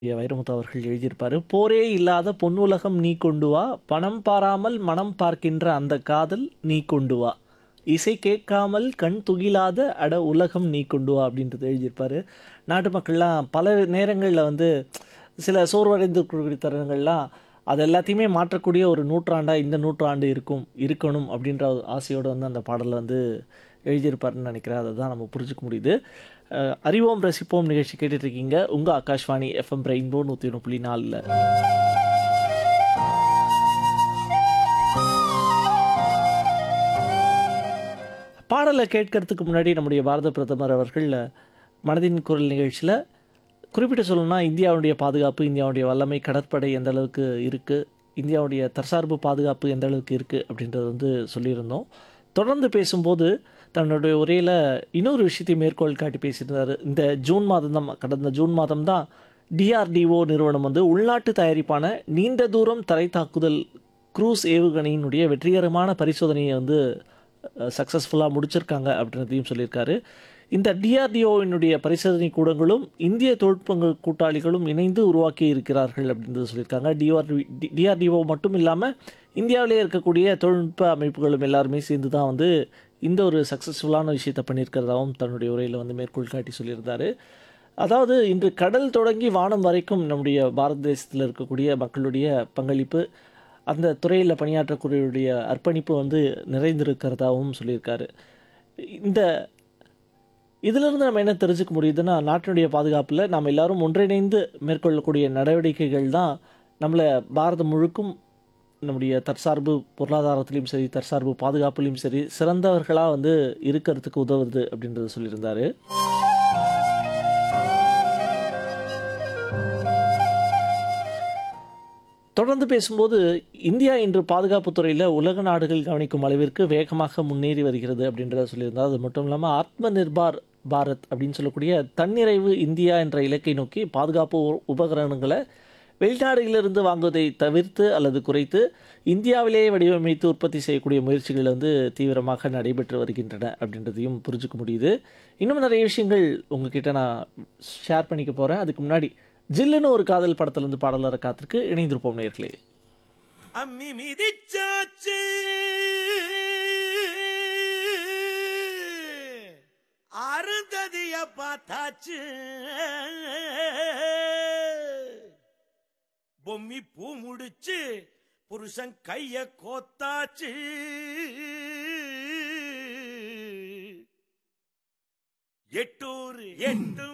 ஐயா வைரமுத்து அவர்கள் எழுதியிருப்பாரு போரே இல்லாத பொன்னுலகம் நீ கொண்டு வா பணம் பாராமல் மனம் பார்க்கின்ற அந்த காதல் நீ கொண்டு வா இசை கேட்காமல் கண் துகிலாத அட உலகம் நீ கொண்டு வா அப்படின்றது எழுதியிருப்பாரு நாட்டு மக்கள்லாம் பல நேரங்களில் வந்து சில சோர்வடைந்திருக்கக்கூடிய தருணங்கள்லாம் அது எல்லாத்தையுமே மாற்றக்கூடிய ஒரு நூற்றாண்டாக இந்த நூற்றாண்டு இருக்கும் இருக்கணும் அப்படின்ற ஒரு ஆசையோடு வந்து அந்த பாடலை வந்து எழுதியிருப்பாருன்னு நினைக்கிறேன் அதை தான் நம்ம புரிஞ்சுக்க முடியுது அஹ் அறிவோம் ரசிப்போம் நிகழ்ச்சி கேட்டுட்டு இருக்கீங்க உங்கள் ஆகாஷ்வாணி எஃப்எம் ரெயின்போ நூற்றி ஒன்று புள்ளி நாலில் பாடலை கேட்கறதுக்கு முன்னாடி நம்முடைய பாரத பிரதமர் அவர்கள் மனதின் குரல் நிகழ்ச்சியில் குறிப்பிட்டு சொல்லணும்னா இந்தியாவுடைய பாதுகாப்பு இந்தியாவுடைய வல்லமை கடற்படை எந்த அளவுக்கு இருக்குது இந்தியாவுடைய தற்சார்பு பாதுகாப்பு எந்த அளவுக்கு இருக்குது அப்படின்றத வந்து சொல்லியிருந்தோம் தொடர்ந்து பேசும்போது தன்னுடைய உரையில் இன்னொரு விஷயத்தை மேற்கோள் காட்டி பேசியிருந்தார் இந்த ஜூன் மாதம் தான் கடந்த ஜூன் மாதம் தான் டிஆர்டிஓ நிறுவனம் வந்து உள்நாட்டு தயாரிப்பான நீண்ட தூரம் தரை தாக்குதல் க்ரூஸ் ஏவுகணையினுடைய வெற்றிகரமான பரிசோதனையை வந்து சக்ஸஸ்ஃபுல்லாக முடிச்சிருக்காங்க அப்படின்றதையும் சொல்லியிருக்காரு இந்த டிஆர்டிஓவினுடைய பரிசோதனை கூடங்களும் இந்திய தொழில்நுட்ப கூட்டாளிகளும் இணைந்து உருவாக்கி இருக்கிறார்கள் அப்படின்றது சொல்லியிருக்காங்க டிஆர்டி டிஆர்டிஓ மட்டும் இல்லாமல் இந்தியாவிலே இருக்கக்கூடிய தொழில்நுட்ப அமைப்புகளும் எல்லாருமே சேர்ந்து தான் வந்து இந்த ஒரு சக்ஸஸ்ஃபுல்லான விஷயத்தை பண்ணியிருக்கிறதாகவும் தன்னுடைய உரையில் வந்து மேற்கோள் காட்டி சொல்லியிருந்தாரு அதாவது இன்று கடல் தொடங்கி வானம் வரைக்கும் நம்முடைய பாரத தேசத்தில் இருக்கக்கூடிய மக்களுடைய பங்களிப்பு அந்த துறையில் பணியாற்றக்கூடியவருடைய அர்ப்பணிப்பு வந்து நிறைந்திருக்கிறதாகவும் சொல்லியிருக்காரு இந்த இதிலிருந்து நம்ம என்ன தெரிஞ்சுக்க முடியுதுன்னா நாட்டினுடைய பாதுகாப்பில் நாம் எல்லாரும் ஒன்றிணைந்து மேற்கொள்ளக்கூடிய நடவடிக்கைகள் தான் நம்மளை பாரதம் முழுக்கும் நம்முடைய தற்சார்பு பொருளாதாரத்திலையும் சரி தற்சார்பு பாதுகாப்புலையும் சரி சிறந்தவர்களாக வந்து இருக்கிறதுக்கு உதவுது அப்படின்றத சொல்லியிருந்தாரு தொடர்ந்து பேசும்போது இந்தியா இன்று பாதுகாப்புத் துறையில் உலக நாடுகள் கவனிக்கும் அளவிற்கு வேகமாக முன்னேறி வருகிறது அப்படின்றத சொல்லியிருந்தார் அது மட்டும் இல்லாமல் ஆத்ம நிர்பார் பாரத் அப்படின்னு சொல்லக்கூடிய தன்னிறைவு இந்தியா என்ற இலக்கை நோக்கி பாதுகாப்பு உ- உபகரணங்களை வெளிநாடுகளிலிருந்து வாங்குவதை தவிர்த்து அல்லது குறைத்து இந்தியாவிலேயே வடிவமைத்து உற்பத்தி செய்யக்கூடிய முயற்சிகள் வந்து தீவிரமாக நடைபெற்று வருகின்றன அப்படின்றதையும் புரிஞ்சுக்க முடியுது இன்னும் நிறைய விஷயங்கள் உங்ககிட்ட நான் ஷேர் பண்ணிக்க போகிறேன் அதுக்கு முன்னாடி ஜில்லுன்னு ஒரு காதல் படத்துலேருந்து பாடலர காத்திருக்கு இணைந்திருப்போம் நேர்களே அம்மி மிதிச்சாச்சு அருந்ததிய பார்த்தாச்சு பொம்மி பூ முடிச்சு புருஷன் கைய கோத்தாச்சு எட்டூர் எட்டு